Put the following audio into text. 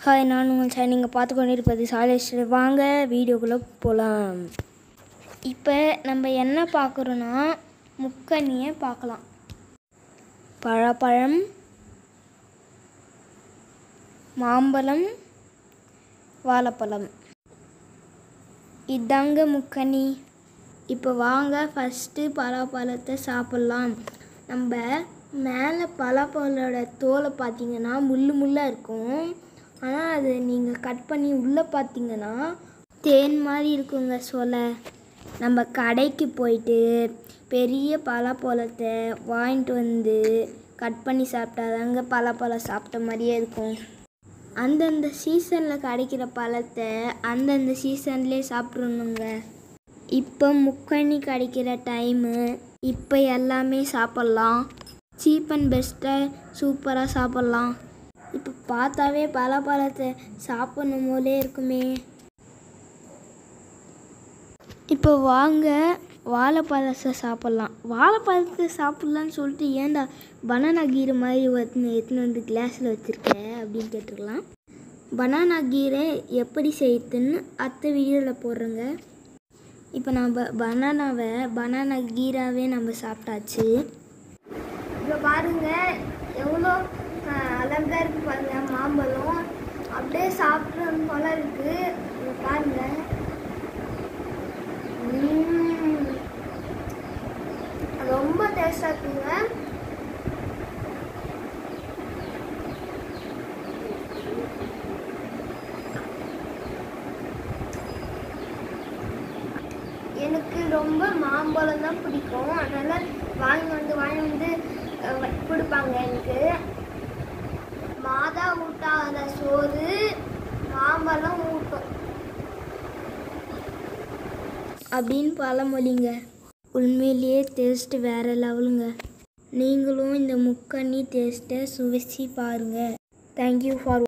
Hi நான் உங்கள் sir நீங்கள் பார்த்து கொண்டிருப்பது சாலேஷ் வாங்க வீடியோக்குள்ளே போகலாம் இப்போ நம்ம என்ன பார்க்குறோன்னா முக்கண்ணியை பார்க்கலாம் பழப்பழம் மாம்பழம் வாழைப்பழம் இதாங்க முக்கணி இப்போ வாங்க ஃபஸ்ட்டு பலாப்பழத்தை சாப்பிட்லாம் நம்ம மேலே பலாப்பழோட தோலை பார்த்தீங்கன்னா முள்ளு முள்ளாக இருக்கும் ஆனால் அது நீங்கள் கட் பண்ணி உள்ளே பார்த்தீங்கன்னா தேன் மாதிரி இருக்குங்க சொலை நம்ம கடைக்கு போயிட்டு பெரிய பலாப்பழத்தை வாங்கிட்டு வந்து கட் பண்ணி சாப்பிட்டாதாங்க பலாப்பழம் சாப்பிட்ட மாதிரியே இருக்கும் அந்தந்த சீசனில் கிடைக்கிற பழத்தை அந்தந்த சீசன்லேயே சாப்பிட்றணுங்க இப்போ முக்கணி கிடைக்கிற டைமு இப்போ எல்லாமே சாப்பிட்லாம் சீப் அண்ட் பெஸ்ட்டாக சூப்பராக சாப்பிட்லாம் இப்போ பார்த்தாவே பலாப்பழத்தை சாப்பிடணும் போலே இருக்குமே இப்போ வாங்க வாழைப்பழத்தை சாப்பிட்லாம் வாழைப்பழத்தை சாப்பிட்லான்னு சொல்லிட்டு ஏன்டா பனானா கீரை மாதிரி ஒருத்தனை எடுத்துன்னு வந்து கிளாஸில் வச்சுருக்க அப்படின்னு கேட்டுருக்கலாம் பனானா கீரை எப்படி செய்யுதுன்னு அடுத்த வீடியோவில் போடுறேங்க இப்போ நம்ம பனானாவை பனானா கீராவே நம்ம சாப்பிட்டாச்சு இப்போ பாருங்க எவ்வளோ அழகாக இருக்கு பாருங்க மாம்பழம் அப்படியே சாப்பிட்றது போல இருக்கு இங்க பாருங்க உம். ரொம்ப டேஸ்டாக இருக்குங்க எனக்கு ரொம்ப மாம்பழம் தான் பிடிக்கும் அதனால் வாங்கி வந்து வாங்கி வந்து அஹ், வ- கொடுப்பாங்க எனக்கு மாதா ஊட்டாத சோறு மாம்பழம் ஊட்டும் அப்படின்னு பழமொழிங்க உண்மையிலேயே டேஸ்ட் வேற லெவலுங்க நீங்களும் இந்த முக்கண்ணி டேஸ்ட்டை சுவைச்சி பாருங்கள் தேங்க்யூ ஃபார்